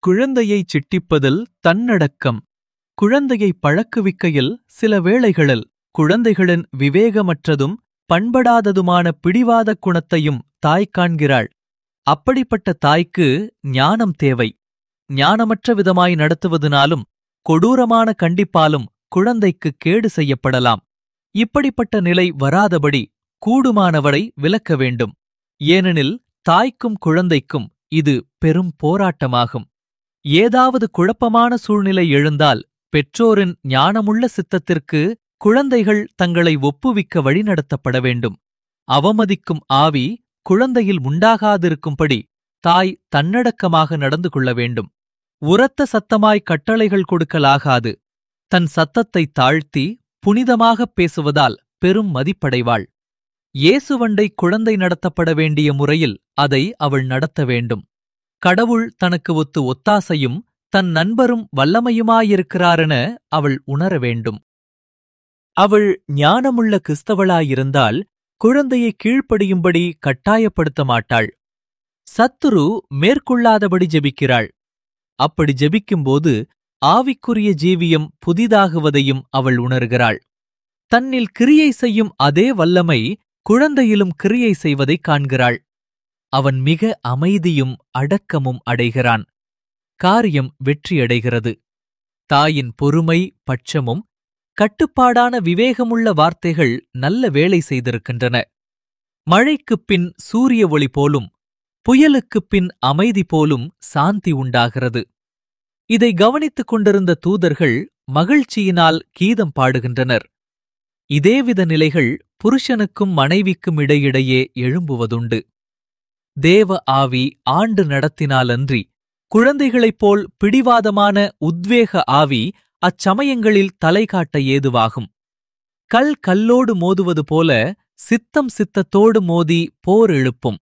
குழந்தையை சிட்டிப்பதில் தன்னடக்கம் குழந்தையை பழக்குவிக்கையில் சில வேளைகளில் குழந்தைகளின் விவேகமற்றதும் பண்படாததுமான பிடிவாத குணத்தையும் தாய் காண்கிறாள் அப்படிப்பட்ட தாய்க்கு ஞானம் தேவை ஞானமற்ற விதமாய் நடத்துவதனாலும் கொடூரமான கண்டிப்பாலும் குழந்தைக்கு கேடு செய்யப்படலாம் இப்படிப்பட்ட நிலை வராதபடி கூடுமானவரை விலக்க வேண்டும் ஏனெனில் தாய்க்கும் குழந்தைக்கும் இது பெரும் போராட்டமாகும் ஏதாவது குழப்பமான சூழ்நிலை எழுந்தால் பெற்றோரின் ஞானமுள்ள சித்தத்திற்கு குழந்தைகள் தங்களை ஒப்புவிக்க வழிநடத்தப்பட வேண்டும் அவமதிக்கும் ஆவி குழந்தையில் உண்டாகாதிருக்கும்படி தாய் தன்னடக்கமாக நடந்து கொள்ள வேண்டும் உரத்த சத்தமாய் கட்டளைகள் கொடுக்கலாகாது தன் சத்தத்தை தாழ்த்தி புனிதமாகப் பேசுவதால் பெரும் மதிப்படைவாள் இயேசுவண்டை குழந்தை நடத்தப்பட வேண்டிய முறையில் அதை அவள் நடத்த வேண்டும் கடவுள் தனக்கு ஒத்து ஒத்தாசையும் தன் நண்பரும் வல்லமையுமாயிருக்கிறாரென அவள் உணர வேண்டும் அவள் ஞானமுள்ள கிறிஸ்தவளாயிருந்தால் குழந்தையை கீழ்ப்படியும்படி கட்டாயப்படுத்த மாட்டாள் சத்துரு மேற்கொள்ளாதபடி ஜெபிக்கிறாள் அப்படி ஜெபிக்கும்போது ஆவிக்குரிய ஜீவியம் புதிதாகுவதையும் அவள் உணர்கிறாள் தன்னில் கிரியை செய்யும் அதே வல்லமை குழந்தையிலும் கிரியை செய்வதைக் காண்கிறாள் அவன் மிக அமைதியும் அடக்கமும் அடைகிறான் காரியம் வெற்றியடைகிறது தாயின் பொறுமை பட்சமும் கட்டுப்பாடான விவேகமுள்ள வார்த்தைகள் நல்ல வேலை செய்திருக்கின்றன மழைக்குப் பின் சூரிய ஒளி போலும் புயலுக்குப் பின் அமைதி போலும் சாந்தி உண்டாகிறது இதை கவனித்துக் கொண்டிருந்த தூதர்கள் மகிழ்ச்சியினால் கீதம் பாடுகின்றனர் இதேவித நிலைகள் புருஷனுக்கும் மனைவிக்கும் இடையிடையே எழும்புவதுண்டு தேவ ஆவி ஆண்டு நடத்தினாலன்றி குழந்தைகளைப் போல் பிடிவாதமான உத்வேக ஆவி அச்சமயங்களில் தலை காட்ட ஏதுவாகும் கல் கல்லோடு மோதுவது போல சித்தம் சித்தத்தோடு மோதி போர் எழுப்பும்